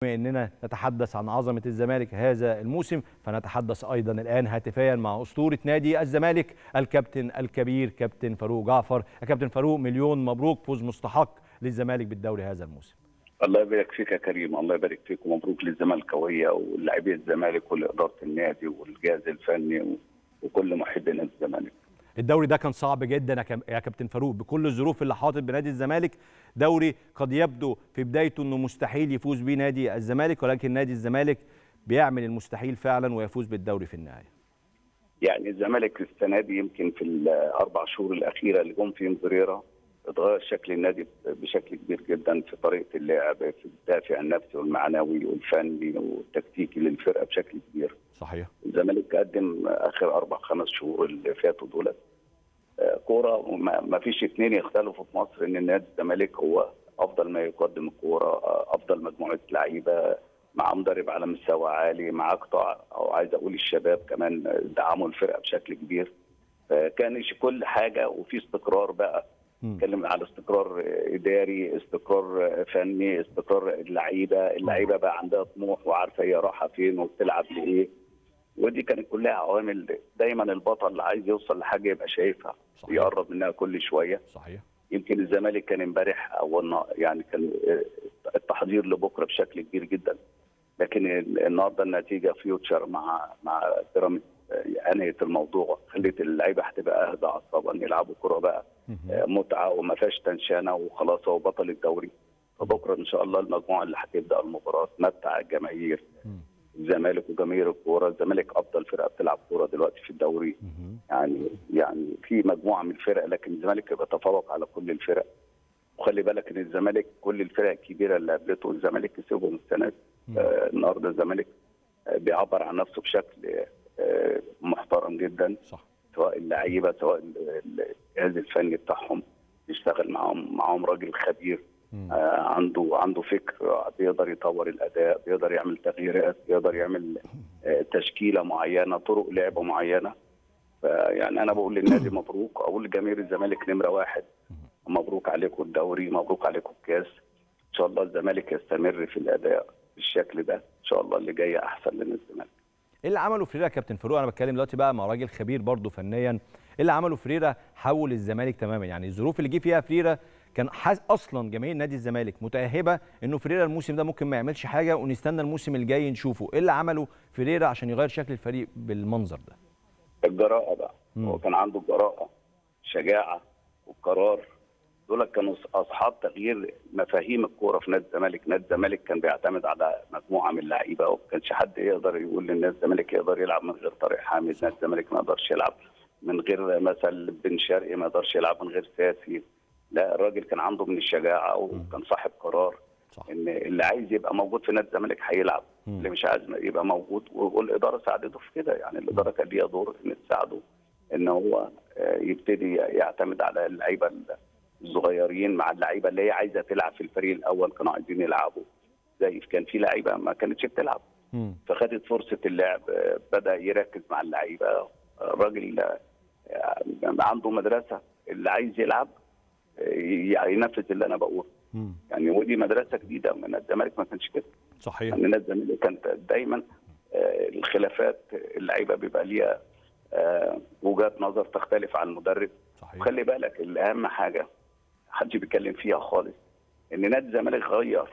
بما اننا نتحدث عن عظمه الزمالك هذا الموسم فنتحدث ايضا الان هاتفيا مع اسطوره نادي الزمالك الكابتن الكبير كابتن فاروق جعفر يا كابتن فاروق مليون مبروك فوز مستحق للزمالك بالدوري هذا الموسم الله يبارك فيك يا كريم الله يبارك فيك ومبروك للزملكاويه ولاعبي الزمالك ولاداره النادي والجهاز الفني وكل محبي نادي الزمالك الدوري ده كان صعب جدا يا كابتن فاروق بكل الظروف اللي حاطط بنادي الزمالك دوري قد يبدو في بدايته انه مستحيل يفوز بيه نادي الزمالك ولكن نادي الزمالك بيعمل المستحيل فعلا ويفوز بالدوري في النهايه يعني الزمالك السنه دي يمكن في الاربع شهور الاخيره اللي جم فيهم بريرا اتغير شكل النادي بشكل كبير جدا في طريقه اللعب في الدافع النفسي والمعنوي والفني والتكتيكي للفرقه بشكل كبير. صحيح. الزمالك قدم اخر اربع خمس شهور اللي فاتوا دولت كوره ما فيش اثنين يختلفوا في مصر ان نادي الزمالك هو افضل ما يقدم الكوره افضل مجموعه لعيبه مع مدرب على مستوى عالي مع قطاع او عايز اقول الشباب كمان دعموا الفرقه بشكل كبير فكان كل حاجه وفي استقرار بقى اتكلم على استقرار اداري استقرار فني استقرار اللعيبه اللعيبه بقى عندها طموح وعارفه هي رايحه فين وبتلعب لايه ودي كانت كلها عوامل دايما البطل اللي عايز يوصل لحاجه يبقى شايفها صحيح. يقرب منها كل شويه صحيح يمكن الزمالك كان امبارح او يعني كان التحضير لبكره بشكل كبير جدا لكن النهارده النتيجه فيوتشر مع مع بيراميدز انهت الموضوع خلت اللعيبه هتبقى اهدى اعصابا يلعبوا كره بقى متعه وما فيهاش تنشانه وخلاص هو بطل الدوري فبكره ان شاء الله المجموعه اللي هتبدا المباراه تمتع الجماهير الزمالك وجماهير الكوره الزمالك افضل فرقه بتلعب كوره دلوقتي في الدوري يعني يعني في مجموعه من الفرق لكن الزمالك بيتفوق على كل الفرق وخلي بالك ان الزمالك كل الفرق الكبيره اللي قابلته الزمالك كسبهم السنه دي آه النهارده الزمالك آه بيعبر عن نفسه بشكل آه محترم جدا صح سواء اللعيبه سواء الجهاز الفني بتاعهم بيشتغل معاهم معاهم راجل خبير آه عنده عنده فكر بيقدر يطور الاداء بيقدر يعمل تغييرات بيقدر يعمل آه تشكيله معينه طرق لعب معينه فيعني انا بقول للنادي مبروك اقول لجماهير الزمالك نمره واحد مبروك عليكم الدوري مبروك عليكم الكاس ان شاء الله الزمالك يستمر في الاداء بالشكل ده ان شاء الله اللي جاي احسن لنا الزمالك ايه اللي عمله فريرا يا كابتن فاروق انا بتكلم دلوقتي بقى مع راجل خبير برضه فنيا ايه اللي عمله فريرا حول الزمالك تماما يعني الظروف اللي جه فيها فريرا كان اصلا جماهير نادي الزمالك متاهبه انه فريرا الموسم ده ممكن ما يعملش حاجه ونستنى الموسم الجاي نشوفه ايه اللي عمله فريرا عشان يغير شكل الفريق بالمنظر ده الجراءه بقى مم. هو كان عنده الجراءه شجاعه والقرار دول كانوا اصحاب تغيير مفاهيم الكوره في نادي الزمالك، نادي الزمالك كان بيعتمد على مجموعه من اللعيبه وما كانش حد يقدر يقول للناس الزمالك يقدر يلعب من غير طارق حامد، نادي الزمالك ما يقدرش يلعب من غير مثلا بن شرقي ما يقدرش يلعب من غير ساسي، لا الراجل كان عنده من الشجاعه وكان صاحب قرار صح. ان اللي عايز يبقى موجود في نادي الزمالك هيلعب، اللي مش عايز يبقى موجود والاداره ساعدته في كده يعني الاداره كان ليها دور ان تساعده ان هو يبتدي يعتمد على اللعيبه الصغيرين مع اللعيبه اللي هي عايزه تلعب في الفريق الاول كانوا عايزين يلعبوا زي كان في لعيبه ما كانتش بتلعب فخدت فرصه اللعب بدا يركز مع اللعيبه الراجل عنده مدرسه اللي عايز يلعب ينفذ اللي انا بقوله يعني ودي مدرسه جديده من الزمالك ما كانش كده صحيح يعني الزمالك كانت دايما الخلافات اللعيبه بيبقى ليها وجهات نظر تختلف عن المدرب صحيح. وخلي بالك الاهم حاجه محدش بيتكلم فيها خالص ان نادي الزمالك غير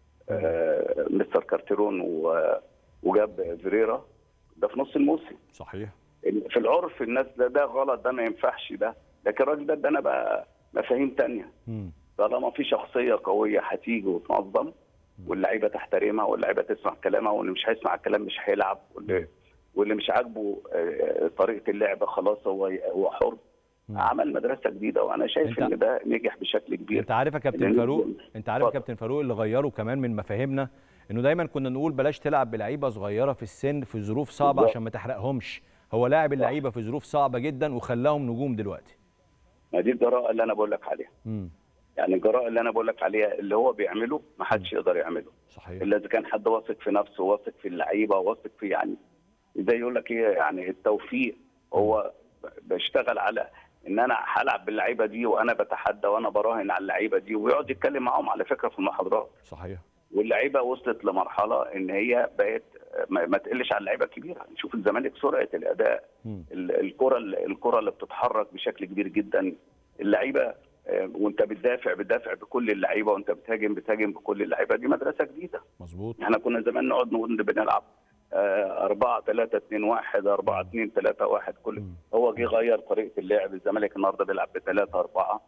آه مستر كارتيرون وجاب فيريرا ده في نص الموسم صحيح في العرف الناس ده ده غلط ده ما ينفعش ده لكن الراجل ده ادانا بقى مفاهيم ثانيه طالما في شخصيه قويه هتيجي وتنظم واللعيبه تحترمها واللعيبه تسمع كلامها واللي مش هيسمع الكلام مش هيلعب واللي واللي مش عاجبه طريقه اللعب خلاص هو هو حر عمل مدرسه جديده وانا شايف ان ده نجح بشكل كبير انت عارف يا كابتن فاروق انت عارف يا كابتن فاروق اللي غيره كمان من مفاهيمنا انه دايما كنا نقول بلاش تلعب بلعيبه صغيره في السن في ظروف صعبه عشان ما تحرقهمش هو لاعب اللعيبه في ظروف صعبه جدا وخلاهم نجوم دلوقتي ما دي الجراءه اللي انا بقول لك عليها م. يعني الجراءه اللي انا بقول لك عليها اللي هو بيعمله ما حدش يقدر يعمله صحيح الا اذا كان حد واثق في نفسه واثق في اللعيبه واثق في يعني زي يقول لك ايه يعني التوفيق هو بيشتغل على ان انا هلعب باللعيبه دي وانا بتحدى وانا براهن على اللعيبه دي ويقعد يتكلم معاهم على فكره في المحاضرات صحيح واللعيبه وصلت لمرحله ان هي بقت ما, ما تقلش على اللعيبه الكبيره نشوف الزمالك سرعه الاداء مم. ال- الكره الكره اللي بتتحرك بشكل كبير جدا اللعيبه آه، وانت بتدافع بتدافع بكل اللعيبه وانت بتهاجم بتهاجم بكل اللعيبه دي مدرسه جديده مظبوط احنا كنا زمان نقعد نقول بنلعب 4 3 2 1 4 2 3 1 كل مم. هو جه غير طريقه اللعب الزمالك النهارده بيلعب ب 3 4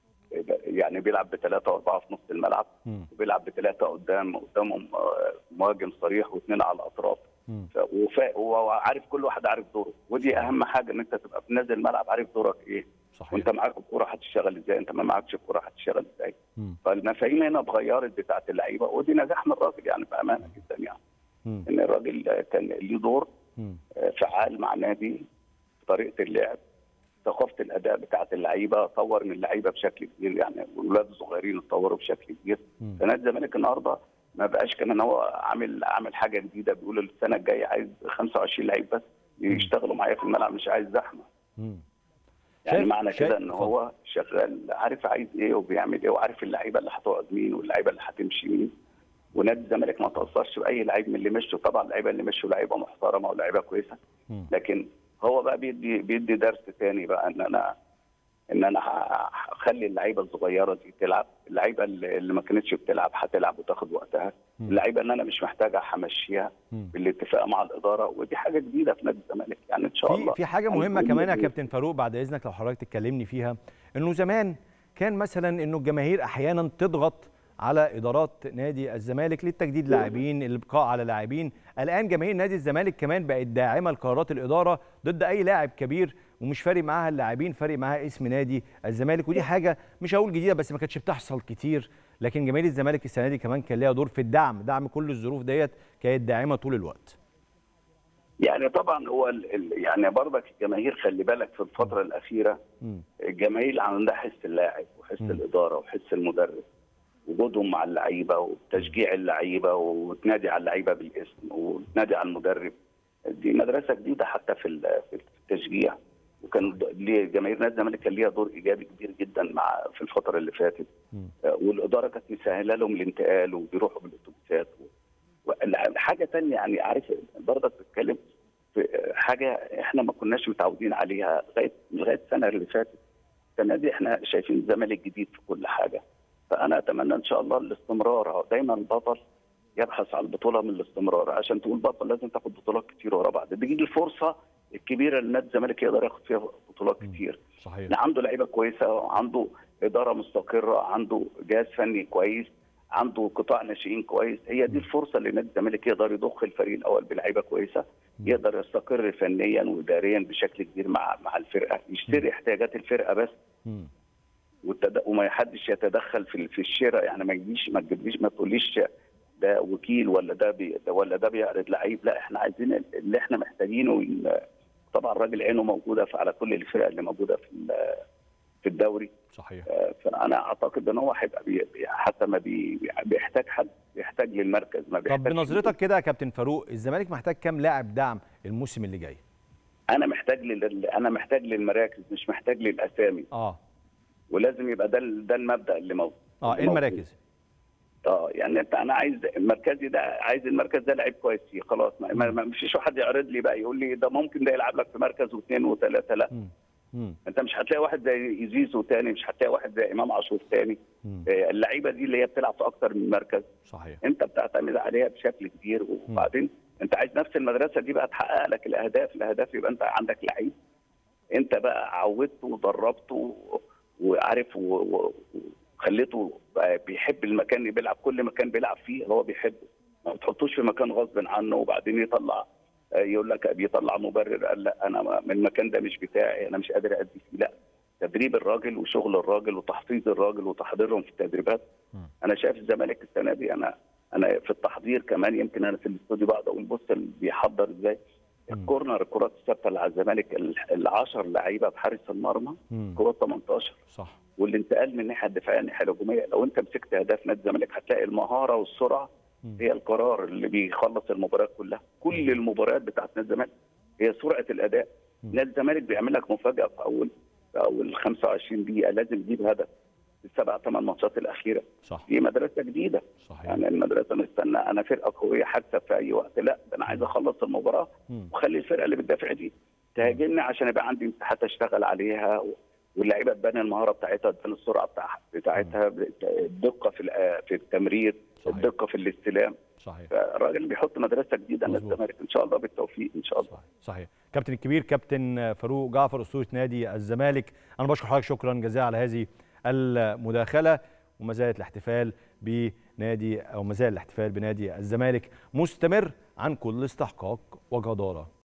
يعني بيلعب ب 3 4 في نص الملعب مم. وبيلعب بثلاثه قدام قدامهم آه، مهاجم صريح واثنين على الاطراف مم. ف- وفا- وعارف كل واحد عارف دوره ودي اهم حاجه ان انت تبقى في نازل الملعب عارف دورك ايه صحيح وانت معاك الكوره هتشتغل ازاي انت ما معكش الكوره هتشتغل ازاي مم. فالمفاهيم هنا اتغيرت بتاعت اللعيبه ودي نجاح من الراجل يعني بامانه جدا يعني مم. ان الراجل آه، كان ليه دور مم. آه، فعال مع النادي في طريقه اللعب ثقافه الاداء بتاعت اللعيبه طور من اللعيبه بشكل كبير يعني والولاد الصغيرين اتطوروا بشكل كبير مم. فنادي الزمالك النهارده ما بقاش كمان هو عامل عامل حاجه جديده بيقول السنه الجايه عايز 25 لعيب بس يشتغلوا معايا في الملعب مش عايز زحمه مم. يعني شايف- معنى شايف- كده ان اتفضل. هو شغال عارف عايز ايه وبيعمل ايه وعارف اللعيبه اللي هتقعد مين واللعيبه اللي هتمشي مين ونادي الزمالك ما تاثرش باي لعيب من اللي مشوا طبعا اللعيبه اللي مشوا لعيبه محترمه ولاعيبه كويسه مم. لكن هو بقى بيدي بيدي درس تاني بقى ان انا ان انا ه- هخلي اللعيبه الصغيره دي تلعب اللعيبه اللي اللي ما كانتش بتلعب هتلعب وتاخد وقتها مم. اللعيبه ان انا مش محتاجه همشيها مم. بالاتفاق مع الاداره ودي حاجه جديده في نادي الزمالك يعني ان شاء في الله في حاجه مهمه هنكون كمان يا موجود. كابتن فاروق بعد اذنك لو حضرتك تكلمني فيها انه زمان كان مثلا انه الجماهير احيانا تضغط على ادارات نادي الزمالك للتجديد لاعبين الابقاء على لاعبين الان جماهير نادي الزمالك كمان بقت داعمه لقرارات الاداره ضد اي لاعب كبير ومش فارق معاها اللاعبين فارق معاها اسم نادي الزمالك ودي حاجه مش هقول جديده بس ما كانتش بتحصل كتير لكن جماهير الزمالك السنه دي كمان كان ليها دور في الدعم دعم كل الظروف ديت كانت داعمه طول الوقت يعني طبعا هو ال- ال- يعني برضك الجماهير خلي بالك في الفتره الاخيره مم. الجماهير عندها حس اللاعب وحس مم. الاداره وحس المدرب وجودهم مع اللعيبه وتشجيع اللعيبه وتنادي على اللعيبه بالاسم وتنادي على المدرب دي مدرسه جديده حتى في ال- في التشجيع وكان د- ليه- جماهير نادي الزمالك كان ليها دور ايجابي كبير جدا مع في الفتره اللي فاتت مم. آه، والاداره كانت مسهله لهم الانتقال وبيروحوا بالاتوبيسات حاجه ثانيه يعني عارف برضك بتتكلم في حاجه احنا ما كناش متعودين عليها لغايه لغايه السنه اللي فاتت السنه دي احنا شايفين الزمالك جديد في كل حاجه فانا اتمنى ان شاء الله الاستمرار هو دايما البطل يبحث عن البطوله من الاستمرار عشان تقول بطل لازم تاخد بطولات كتير ورا بعض دي الفرصه الكبيره اللي نادي الزمالك يقدر ياخد فيها بطولات كتير صحيح إن عنده لعيبه كويسه وعنده اداره مستقره عنده جهاز فني كويس عنده قطاع ناشئين كويس هي دي الفرصه اللي نادي الزمالك يقدر يضخ الفريق الاول بلعيبه كويسه يقدر يستقر فنيا واداريا بشكل كبير مع مع الفرقه يشتري احتياجات الفرقه بس مم. والتد... وما حدش يتدخل في في الشراء يعني ما تجيش ما تجيبليش ما تقوليش ده وكيل ولا ده, بي... ده ولا ده بيعرض لعيب لا احنا عايزين اللي احنا محتاجينه ال- طبعا الراجل عينه موجوده في على كل الفرق اللي موجوده في ال- في الدوري صحيح آه، فانا اعتقد ان هو هيبقى بي... بي- حتى ما بي... بيحتاج حد بيحتاج للمركز ما طب بيحتاجش بنظرتك كده يا كابتن فاروق الزمالك محتاج كام لاعب دعم الموسم اللي جاي انا محتاج لل... انا محتاج للمراكز مش محتاج للاسامي اه ولازم يبقى ده ال- ده المبدا اللي موجود اه ايه المراكز اه يعني انت انا عايز المركزي ده عايز المركز ده لعيب كويس فيه خلاص ما, ما ما فيش واحد يعرض لي بقى يقول لي ده ممكن ده يلعب لك في مركز واثنين وثلاثه لا مم. مم. انت مش هتلاقي واحد زي يزيزو تاني مش هتلاقي واحد زي امام عاشور تاني مم. آه، اللعيبه دي اللي هي بتلعب في اكتر من مركز صحيح انت بتعتمد عليها بشكل كبير وبعدين انت عايز نفس المدرسه دي بقى تحقق لك الاهداف الاهداف يبقى انت عندك لعيب انت بقى عودته ودربته و- وعارف و- و- وخليته بقى بيحب المكان اللي بيلعب كل مكان بيلعب فيه هو بيحبه ما بتحطوش في مكان غصب عنه وبعدين يطلع آه، يقول لك بيطلع مبرر قال لا انا ما- من المكان ده مش بتاعي انا مش قادر ادي فيه لا تدريب الراجل وشغل الراجل وتحفيظ الراجل وتحضيرهم في التدريبات مم. انا شايف الزمالك السنه دي انا انا في التحضير كمان يمكن انا في الاستوديو بقعد اقول بص اللي بيحضر ازاي مم. الكورنر الكرات الثابته اللي على الزمالك ال 10 لعيبه بحارس المرمى مم. كرات 18 صح والانتقال من الناحيه الدفاعيه للناحيه الهجوميه لو انت مسكت اهداف نادي الزمالك هتلاقي المهاره والسرعه مم. هي القرار اللي بيخلص المباريات كلها كل المباريات بتاعت نادي الزمالك هي سرعه الاداء مم. نادي الزمالك بيعمل لك مفاجاه في اول في اول 25 دقيقه لازم يجيب هدف السبع ثمان ماتشات الاخيره صح دي مدرسه جديده صحيح يعني المدرسه مستنى انا فرقه قويه هكسب في اي وقت لا ده انا عايز اخلص المباراه مم. وخلي الفرقه اللي بتدافع دي تهاجمني عشان يبقى عندي مساحات اشتغل عليها و- واللعيبه تبان المهاره بتاعتها تبان السرعه بتاع بتاعتها الدقه في الأ- في التمرير صحيح. الدقه في الاستلام صحيح فالراجل بيحط مدرسه جديده مظبوط. للزمالك ان شاء الله بالتوفيق ان شاء الله صحيح صحيح كابتن الكبير كابتن فاروق جعفر اسطوره نادي الزمالك انا بشكر حضرتك شكرا جزيلا على هذه المداخله وما زالت الاحتفال بنادي او ما زال الاحتفال بنادي الزمالك مستمر عن كل استحقاق وجداره